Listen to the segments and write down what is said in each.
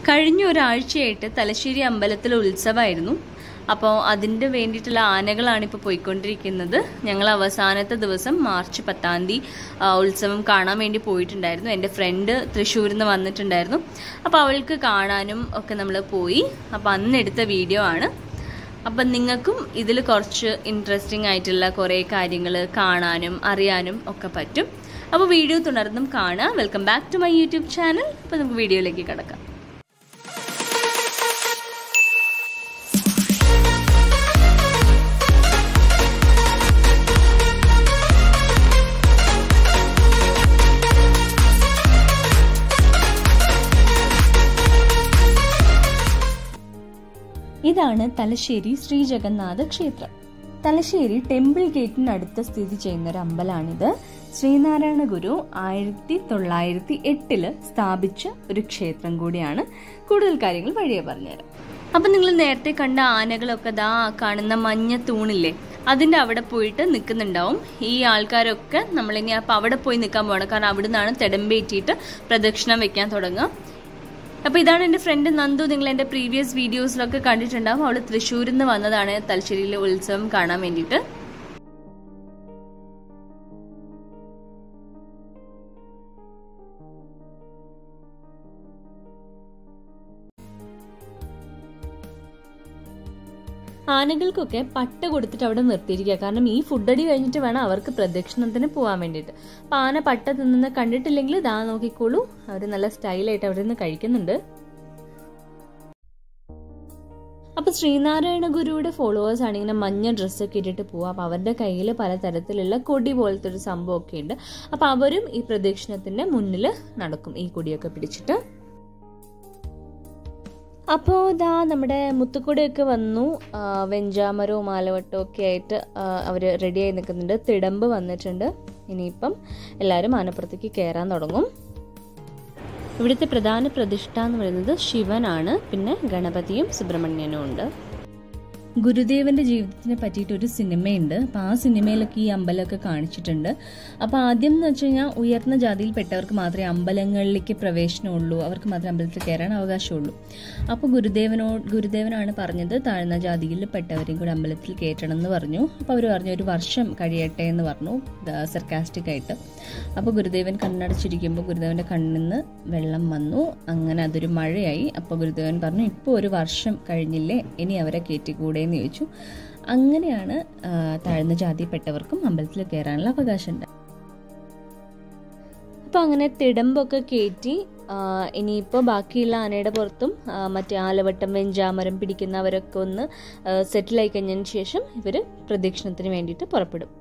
കഴിഞ്ഞ ഒരാഴ്ചയായിട്ട് തലശ്ശേരി അമ്പലത്തിൽ ഉത്സവമായിരുന്നു അപ്പോൾ അതിൻ്റെ വേണ്ടിയിട്ടുള്ള ആനകളാണ് ഇപ്പോൾ പോയിക്കൊണ്ടിരിക്കുന്നത് ഞങ്ങൾ അവസാനത്തെ ദിവസം മാർച്ച് പത്താം തീയതി ആ, ഉത്സവം കാണാൻ വേണ്ടി പോയിട്ടുണ്ടായിരുന്നു എൻ്റെ ഫ്രണ്ട് തൃശ്ശൂരിൽ നിന്ന് വന്നിട്ടുണ്ടായിരുന്നു അപ്പോൾ അവൾക്ക് കാണാനും ഒക്കെ നമ്മൾ പോയി അപ്പോൾ അന്ന് എടുത്ത വീഡിയോ ആണ് അപ്പം നിങ്ങൾക്കും ഇതിൽ കുറച്ച് ഇൻട്രസ്റ്റിംഗ് ആയിട്ടുള്ള കുറേ കാര്യങ്ങൾ കാണാനും അറിയാനും ഒക്കെ പറ്റും അപ്പോൾ വീഡിയോ തുടർന്നും കാണുക welcome back to my YouTube channel അപ്പോൾ നമുക്ക് വീഡിയോയിലേക്ക് കിടക്കാം ഇതാണ് തലശ്ശേരി ശ്രീ ജഗന്നാഥ ക്ഷേത്രം തലശ്ശേരി ടെമ്പിൾ ഗേറ്റിനടുത്ത് സ്ഥിതി ചെയ്യുന്ന ഒരു അമ്പലമാണിത് ശ്രീനാരായണ ഗുരു ആയിരത്തി തൊള്ളായിരത്തി എട്ടില് സ്ഥാപിച്ച ഒരു ക്ഷേത്രം കൂടിയാണ് കൂടുതൽ കാര്യങ്ങൾ വഴിയെ പറഞ്ഞുതരാം അപ്പൊ നിങ്ങൾ നേരത്തെ കണ്ട ആനകളൊക്കെ ദാ ആ കാണുന്ന മഞ്ഞ തൂണില്ലേ അതിന്റെ അവിടെ പോയിട്ട് നിൽക്കുന്നുണ്ടാവും ഈ ആൾക്കാരൊക്കെ നമ്മളിനി അപ്പൊ അവിടെ പോയി നിൽക്കാൻ പോകണം കാരണം അവിടെ നിന്നാണ് തെടമ്പേറ്റിയിട്ട് പ്രദക്ഷിണം വെക്കാൻ തുടങ്ങുക അപ്പൊ ഇതാണ് എന്റെ ഫ്രണ്ട് നന്ദു നിങ്ങൾ എന്റെ പ്രീവിയസ് വീഡിയോസിലൊക്കെ കണ്ടിട്ടുണ്ടാവും അവള് തൃശ്ശൂരിൽ നിന്ന് വന്നതാണ് തലശ്ശേരിയിലെ ഉത്സവം കാണാൻ വേണ്ടിയിട്ട് ആനകൾക്കൊക്കെ പട്ട കൊടുത്തിട്ട് അവിടെ നിർത്തിയിരിക്കുക കാരണം ഈ ഫുഡടി കഴിഞ്ഞിട്ട് വേണം അവർക്ക് പ്രദക്ഷിണത്തിന് പോകാൻ വേണ്ടിയിട്ട് അപ്പൊ ആന പട്ട തിന്നുന്ന കണ്ടിട്ടില്ലെങ്കിൽ ഇതാ നോക്കിക്കോളൂ അവർ നല്ല സ്റ്റൈലായിട്ട് അവിടെ നിന്ന് കഴിക്കുന്നുണ്ട് അപ്പൊ ശ്രീനാരായണ ഗുരുവിടെ ഫോളോവേഴ്സ് ആണ് ഇങ്ങനെ മഞ്ഞ ഡ്രസ്സൊക്കെ ഇട്ടിട്ട് പോവുക അപ്പൊ അവരുടെ കയ്യിൽ പലതരത്തിലുള്ള കൊടി പോലത്തെ ഒരു സംഭവമൊക്കെ ഉണ്ട് അപ്പൊ അവരും ഈ പ്രദക്ഷിണത്തിന്റെ മുന്നിൽ നടക്കും ഈ കൊടിയൊക്കെ പിടിച്ചിട്ട് അപ്പോൾ ഇതാ നമ്മുടെ മുത്തുക്കുടയൊക്കെ വന്നു ആ, വെഞ്ചാമരവും മാലവട്ടവും ഒക്കെ ആയിട്ട് അവർ റെഡിയായി നിൽക്കുന്നുണ്ട് തിടമ്പ് വന്നിട്ടുണ്ട് ഇനിയിപ്പം എല്ലാവരും ആനപ്പുറത്തേക്ക് കയറാൻ തുടങ്ങും ഇവിടുത്തെ പ്രധാന പ്രതിഷ്ഠ എന്ന് പറയുന്നത് ശിവനാണ് പിന്നെ ഗണപതിയും സുബ്രഹ്മണ്യനും ഉണ്ട് ഗുരുദേവന്റെ ജീവിതത്തിനെ പറ്റിയിട്ട് ഒരു സിനിമയുണ്ട് അപ്പോൾ ആ സിനിമയിലൊക്കെ ഈ അമ്പലമൊക്കെ കാണിച്ചിട്ടുണ്ട് അപ്പോൾ ആദ്യം എന്ന് വെച്ച് കഴിഞ്ഞാൽ ഉയർന്ന ജാതിയിൽപ്പെട്ടവർക്ക് മാത്രമേ അമ്പലങ്ങളിലേക്ക് പ്രവേശനമുള്ളൂ അവർക്ക് മാത്രമേ അമ്പലത്തിൽ കയറാൻ അവകാശമുള്ളൂ അപ്പോൾ ഗുരുദേവനോ ഗുരുദേവനാണ് പറഞ്ഞത് താഴ്ന്ന ജാതിയിൽപ്പെട്ടവരെയും കൂടി അമ്പലത്തിൽ കയറ്റണം എന്ന് പറഞ്ഞു അപ്പോൾ അവർ പറഞ്ഞു ഒരു വർഷം കഴിയട്ടെ എന്ന് പറഞ്ഞു സർക്കാസ്റ്റിക് ആയിട്ട് അപ്പോൾ ഗുരുദേവൻ കണ്ണടച്ചിരിക്കുമ്പോൾ ഗുരുദേവന്റെ കണ്ണിൽ നിന്ന് വെള്ളം വന്നു അങ്ങനെ അതൊരു മഴയായി അപ്പോൾ ഗുരുദേവൻ പറഞ്ഞു ഇപ്പോൾ ഒരു വർഷം കഴിഞ്ഞില്ലേ ഇനി അവരെ കയറ്റിക്കൂടെ എന്ന് ചോദിച്ചു അങ്ങനെയാണ് ആ, താഴ്ന്ന ജാതിയിൽപ്പെട്ടവർക്കും അമ്പലത്തിൽ കയറാനുള്ള അവകാശം ഉണ്ട് അപ്പോൾ അങ്ങനെ തിടമ്പൊക്കെ കയറ്റി ആ, ഇനിയിപ്പോൾ ബാക്കിയുള്ള ആനയുടെ പുറത്തും ആ, മറ്റേ ആലവട്ടം വെഞ്ചാമരം പിടിക്കുന്നവരൊക്കെ ഒന്ന് സെറ്റിലായി കഴിഞ്ഞതിന് ശേഷം ഇവർ പ്രദക്ഷിണത്തിന് വേണ്ടിയിട്ട് പുറപ്പെടും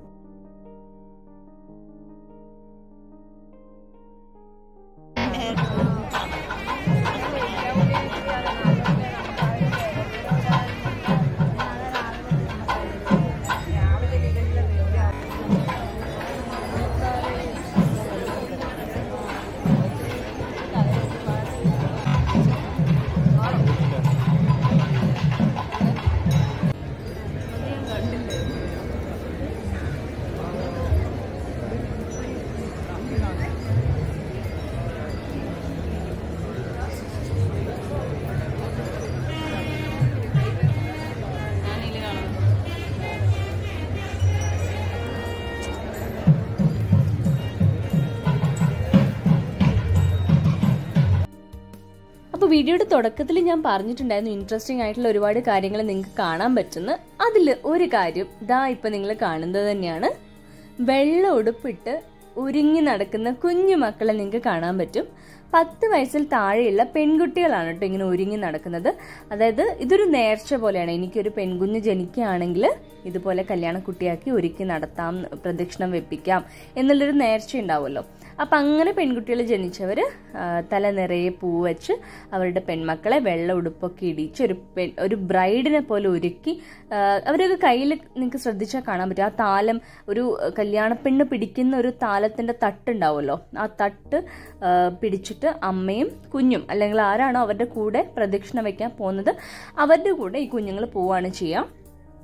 അപ്പോൾ വീഡിയോയുടെ തുടക്കത്തിൽ ഞാൻ പറഞ്ഞിട്ടുണ്ടായിരുന്നു ഇൻട്രസ്റ്റിംഗ് ആയിട്ടുള്ള ഒരുപാട് കാര്യങ്ങൾ നിങ്ങൾക്ക് കാണാൻ പറ്റുന്ന അതിൽ ഒരു കാര്യം ദാ ഇപ്പം നിങ്ങൾ കാണുന്നത് തന്നെയാണ് വെള്ള ഉടുപ്പിട്ട് ഒരുങ്ങി നടക്കുന്ന കുഞ്ഞു മക്കളെ നിങ്ങൾക്ക് കാണാൻ പറ്റും പത്ത് വയസ്സിൽ താഴെയുള്ള പെൺകുട്ടികളാണ് കേട്ടോ ഇങ്ങനെ ഒരുങ്ങി നടക്കുന്നത് അതായത് ഇതൊരു നേർച്ച പോലെയാണ് എനിക്കൊരു പെൺകുഞ്ഞ് ജനിക്കുകയാണെങ്കിൽ ഇതുപോലെ കല്യാണക്കുട്ടിയാക്കി ഒരുക്കി നടത്താം പ്രദക്ഷിണം വെപ്പിക്കാം എന്നുള്ളൊരു നേർച്ച ഉണ്ടാവുമല്ലോ അപ്പം അങ്ങനെ പെൺകുട്ടികൾ ജനിച്ചവർ തല നിറയെ പൂ വെച്ച് അവരുടെ പെൺമക്കളെ വെള്ള ഉടുപ്പൊക്കെ ഇടിച്ച് ഒരു പെൺ ഒരു ബ്രൈഡിനെ പോലെ ഒരുക്കി ആ, അവരൊക്കെ കയ്യിൽ നിങ്ങൾക്ക് ശ്രദ്ധിച്ചാൽ കാണാൻ പറ്റും ആ താലം ഒരു കല്യാണപ്പെണ്ണ് പിടിക്കുന്ന ഒരു താലത്തിന്റെ തട്ടുണ്ടാവുമല്ലോ ആ തട്ട് ആ, പിടിച്ചിട്ട് അമ്മയും കുഞ്ഞും അല്ലെങ്കിൽ ആരാണോ അവരുടെ കൂടെ പ്രദക്ഷിണ വെക്കാൻ പോകുന്നത് അവരുടെ കൂടെ ഈ കുഞ്ഞുങ്ങൾ പോവുകയാണ് ചെയ്യുക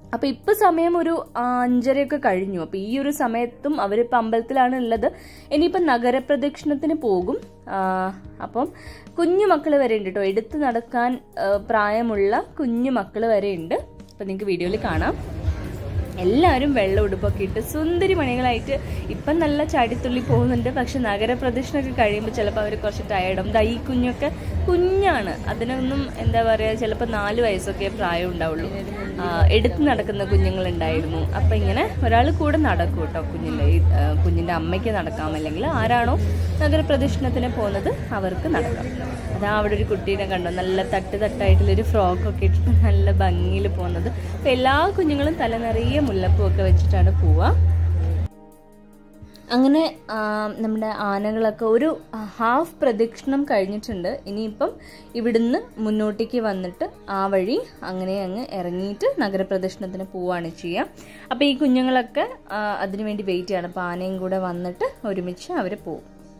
അപ്പോൾ ഇപ്പോൾ സമയം ഒരു അഞ്ചരയൊക്കെ കഴിഞ്ഞു അപ്പോൾ ഈ ഒരു സമയത്തും അവരിപ്പോൾ അമ്പലത്തിലാണ് ഉള്ളത് ഇനിയിപ്പോൾ നഗരപ്രദക്ഷിണത്തിന് പോകും ആ, അപ്പം കുഞ്ഞു മക്കൾ വരെ ഉണ്ട് കേട്ടോ എടുത്ത് നടക്കാൻ ആ, പ്രായമുള്ള കുഞ്ഞു മക്കൾ വരെ ഉണ്ട് അപ്പം നിങ്ങൾക്ക് വീഡിയോയിൽ കാണാം എല്ലാവരും വെള്ള ഉടുപ്പൊക്കെ ഇട്ട് സുന്ദരി മണികളായിട്ട് ഇപ്പം നല്ല ചാടിത്തുള്ളി പോകുന്നുണ്ട് പക്ഷെ നഗരപ്രദക്ഷിണമൊക്കെ കഴിയുമ്പോൾ ചിലപ്പോൾ അവർ കുറച്ച് ടയർഡും ദാ ഈ കുഞ്ഞൊക്കെ കുഞ്ഞാണ് അതിനൊന്നും എന്താ പറയുക ചിലപ്പോൾ നാല് വയസ്സൊക്കെ പ്രായം ഉണ്ടാവുള്ളൂ ആ, എടുത്ത് നടക്കുന്ന കുഞ്ഞുങ്ങളുണ്ടായിരുന്നു അപ്പം ഇങ്ങനെ ഒരാൾ കൂടെ നടക്കും കേട്ടോ കുഞ്ഞിൻ്റെ ഈ ആ, കുഞ്ഞിൻ്റെ അമ്മയ്ക്ക് നടക്കാം അല്ലെങ്കിൽ ആരാണോ നഗരപ്രദക്ഷിണത്തിന് പോകുന്നത് അവർക്ക് നടക്കാം അതാ അവിടെ ഒരു കുട്ടീനെ കണ്ടോ നല്ല തട്ട് തട്ടായിട്ടുള്ളൊരു ഫ്രോക്കൊക്കെ ഇട്ടിട്ട് നല്ല ഭംഗിയിൽ പോകുന്നത് അപ്പം എല്ലാ കുഞ്ഞുങ്ങളും തല നിറയെ മുല്ലപ്പൂവൊക്കെ വെച്ചിട്ടാണ് പോവുക അങ്ങനെ ആ, നമ്മുടെ ആനകളൊക്കെ ഒരു ഹാഫ് പ്രദക്ഷിണം കഴിഞ്ഞിട്ടുണ്ട് ഇനിയിപ്പം ഇവിടുന്ന് മുന്നോട്ടേക്ക് വന്നിട്ട് ആ വഴി അങ്ങനെ അങ്ങ് ഇറങ്ങിയിട്ട് നഗരപ്രദക്ഷിണത്തിന് പോവുകയാണ് ചെയ്യുക അപ്പോൾ ഈ കുഞ്ഞുങ്ങളൊക്കെ ആ, അതിനുവേണ്ടി വെയിറ്റ് ചെയ്യണം അപ്പോൾ ആനയും കൂടെ വന്നിട്ട് ഒരുമിച്ച് അവർ പോവും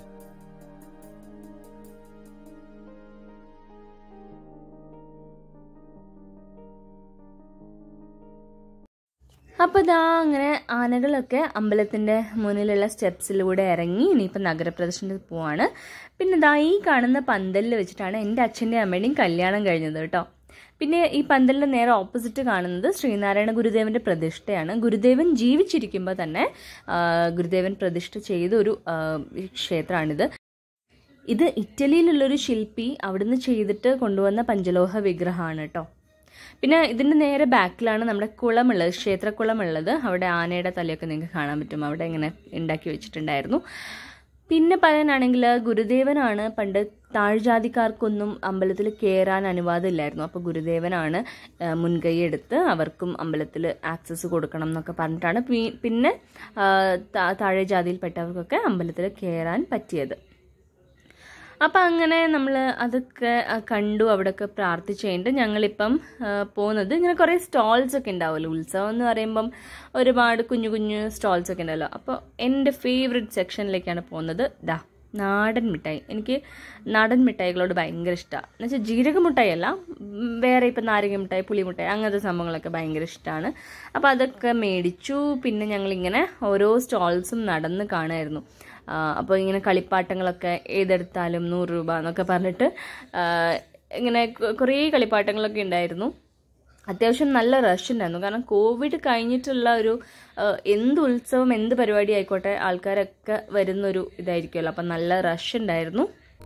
അപ്പോൾ ഇതാ അങ്ങനെ ആനകളൊക്കെ അമ്പലത്തിൻ്റെ മുന്നിലുള്ള സ്റ്റെപ്സിലൂടെ ഇറങ്ങി ഇനിയിപ്പോൾ നഗരപ്രദർശനത്തിൽ പോവാണ് പിന്നെ ഇതാ ഈ കാണുന്ന പന്തലിൽ വെച്ചിട്ടാണ് എൻ്റെ അച്ഛൻ്റെ അമ്മയുടെയും കല്യാണം കഴിഞ്ഞത് കേട്ടോ പിന്നെ ഈ പന്തലിൻ്റെ നേരെ ഓപ്പോസിറ്റ് കാണുന്നത് ശ്രീനാരായണ ഗുരുദേവൻ്റെ പ്രതിഷ്ഠയാണ് ഗുരുദേവൻ ജീവിച്ചിരിക്കുമ്പോൾ തന്നെ ആ, ഗുരുദേവൻ പ്രതിഷ്ഠ ചെയ്ത ഒരു ആ, ക്ഷേത്രമാണിത് ഇത് ഇറ്റലിയിലുള്ളൊരു ശില്പി അവിടുന്ന് ചെയ്തിട്ട് കൊണ്ടുവന്ന പഞ്ചലോഹ വിഗ്രഹമാണ് കേട്ടോ പിന്നെ ഇതിൻ്റെ നേരെ ബാക്കിലാണ് നമ്മുടെ കുളമുള്ളത് ക്ഷേത്രക്കുളമുള്ളത് അവിടെ ആനയുടെ തലയൊക്കെ നിങ്ങൾക്ക് കാണാൻ പറ്റും അവിടെ ഇങ്ങനെ ഉണ്ടാക്കി വെച്ചിട്ടുണ്ടായിരുന്നു പിന്നെ പറയാനാണെങ്കിൽ ഗുരുദേവനാണ് പണ്ട് താഴ്ജാതിക്കാർക്കൊന്നും അമ്പലത്തിൽ കയറാൻ അനുവാദമില്ലായിരുന്നു അപ്പോൾ ഗുരുദേവനാണ് ആ, മുൻകൈ എടുത്ത് അവർക്കും അമ്പലത്തിൽ ആക്സസ് കൊടുക്കണം എന്നൊക്കെ പറഞ്ഞിട്ടാണ് പി- പിന്നെ ആ, താ- താഴെ ജാതിയിൽപ്പെട്ടവർക്കൊക്കെ അമ്പലത്തിൽ കയറാൻ പറ്റിയത് അപ്പം അങ്ങനെ നമ്മൾ അതൊക്കെ ആ, കണ്ടു അവിടെയൊക്കെ പ്രാർത്ഥിച്ച് കഴിഞ്ഞിട്ട് ഞങ്ങളിപ്പം ആ, പോകുന്നത് ഇങ്ങനെ കുറേ സ്റ്റോൾസ് ഒക്കെ ഉണ്ടാവുമല്ലോ ഉത്സവം എന്ന് പറയുമ്പം ഒരുപാട് കുഞ്ഞു കുഞ്ഞു സ്റ്റോൾസ് ഒക്കെ ഉണ്ടല്ലോ അപ്പോൾ എൻ്റെ ഫേവറേറ്റ് സെക്ഷനിലേക്കാണ് പോകുന്നത് ദാ നാടൻ മിഠായി എനിക്ക് നാടൻ മിഠായികളോട് ഭയങ്കര ഇഷ്ടമാണ് എന്ന് വെച്ചാൽ ജീരക മിഠായി അല്ല ഉം, വേറെ ഇപ്പം നാരങ്ങ മിഠായി പുളി മിഠായി അങ്ങനത്തെ സംഭവങ്ങളൊക്കെ ഭയങ്കര ഇഷ്ടമാണ് അപ്പോൾ അതൊക്കെ മേടിച്ചു പിന്നെ ഞങ്ങളിങ്ങനെ ഓരോ സ്റ്റോൾസും നടന്ന് കാണുമായിരുന്നു അപ്പോൾ ഇങ്ങനെ കളിപ്പാട്ടങ്ങളൊക്കെ ഏതെടുത്താലും നൂറ് രൂപ എന്നൊക്കെ പറഞ്ഞിട്ട് ആ, ഇങ്ങനെ കൊ- കുറേ കളിപ്പാട്ടങ്ങളൊക്കെ ഉണ്ടായിരുന്നു അത്യാവശ്യം നല്ല റഷ് ഉണ്ടായിരുന്നു കാരണം കോവിഡ് കഴിഞ്ഞിട്ടുള്ള ഒരു ആ, എന്ത് ഉത്സവം എന്ത് പരിപാടി ആയിക്കോട്ടെ ആൾക്കാരൊക്കെ വരുന്നൊരു ഇതായിരിക്കുമല്ലോ അപ്പം നല്ല റഷ് ഉണ്ടായിരുന്നു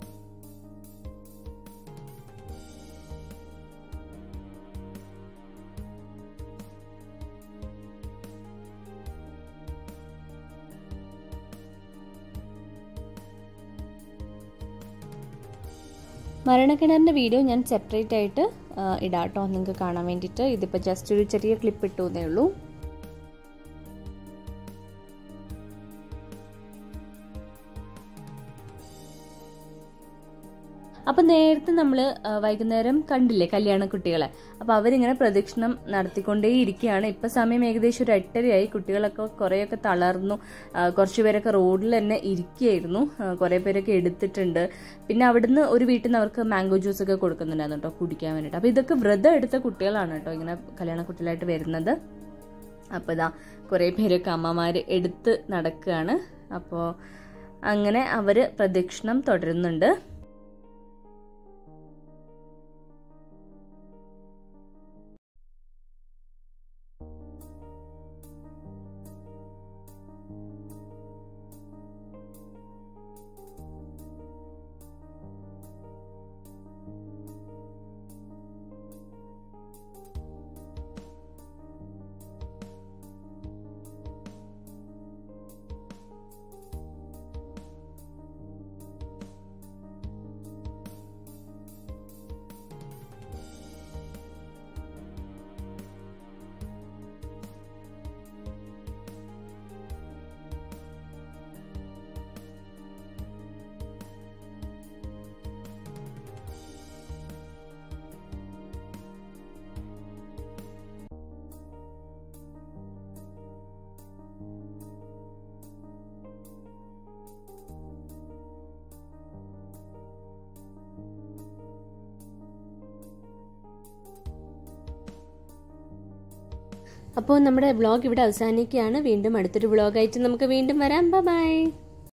മരണക്കിണറിൻ്റെ വീഡിയോ ഞാൻ സെപ്പറേറ്റ് ആയിട്ട് ആ, ഇടാം കേട്ടോ നിങ്ങൾക്ക് കാണാൻ വേണ്ടിയിട്ട് ഇതിപ്പോൾ ജസ്റ്റ് ഒരു ചെറിയ ക്ലിപ്പ് ഇട്ടു എന്നേ ഉള്ളൂ അപ്പം നേരത്തെ നമ്മൾ വൈകുന്നേരം കണ്ടില്ലേ കല്യാണ കുട്ടികളെ അപ്പോൾ അവരിങ്ങനെ പ്രദക്ഷിണം നടത്തിക്കൊണ്ടേ ഇരിക്കുകയാണ് ഇപ്പം സമയം ഏകദേശം ഒരു എട്ടരയായി കുട്ടികളൊക്കെ കുറേയൊക്കെ തളർന്നു ആ, കുറച്ച് പേരൊക്കെ റോഡിൽ തന്നെ ഇരിക്കുകയായിരുന്നു ആ, കുറേ പേരൊക്കെ എടുത്തിട്ടുണ്ട് പിന്നെ അവിടുന്ന് ഒരു വീട്ടിൽ നിന്ന് അവർക്ക് മാംഗോ ജ്യൂസ് ഒക്കെ കൊടുക്കുന്നുണ്ടായിരുന്നു കേട്ടോ കുടിക്കാൻ വേണ്ടിയിട്ട് അപ്പോൾ ഇതൊക്കെ വ്രതം എടുത്ത കുട്ടികളാണ് കേട്ടോ ഇങ്ങനെ കല്യാണ കുട്ടികളായിട്ട് വരുന്നത് അപ്പോൾ ഇതാ കുറേ പേരൊക്കെ അമ്മമാർ എടുത്ത് നടക്കുകയാണ് അപ്പോൾ അങ്ങനെ അവർ പ്രദക്ഷിണം തുടരുന്നുണ്ട് അപ്പോൾ നമ്മുടെ വ്ളോഗ് ഇവിടെ അവസാനിക്കുകയാണ് വീണ്ടും അടുത്തൊരു വ്ളോഗായിട്ട് നമുക്ക് വീണ്ടും വരാം ബൈ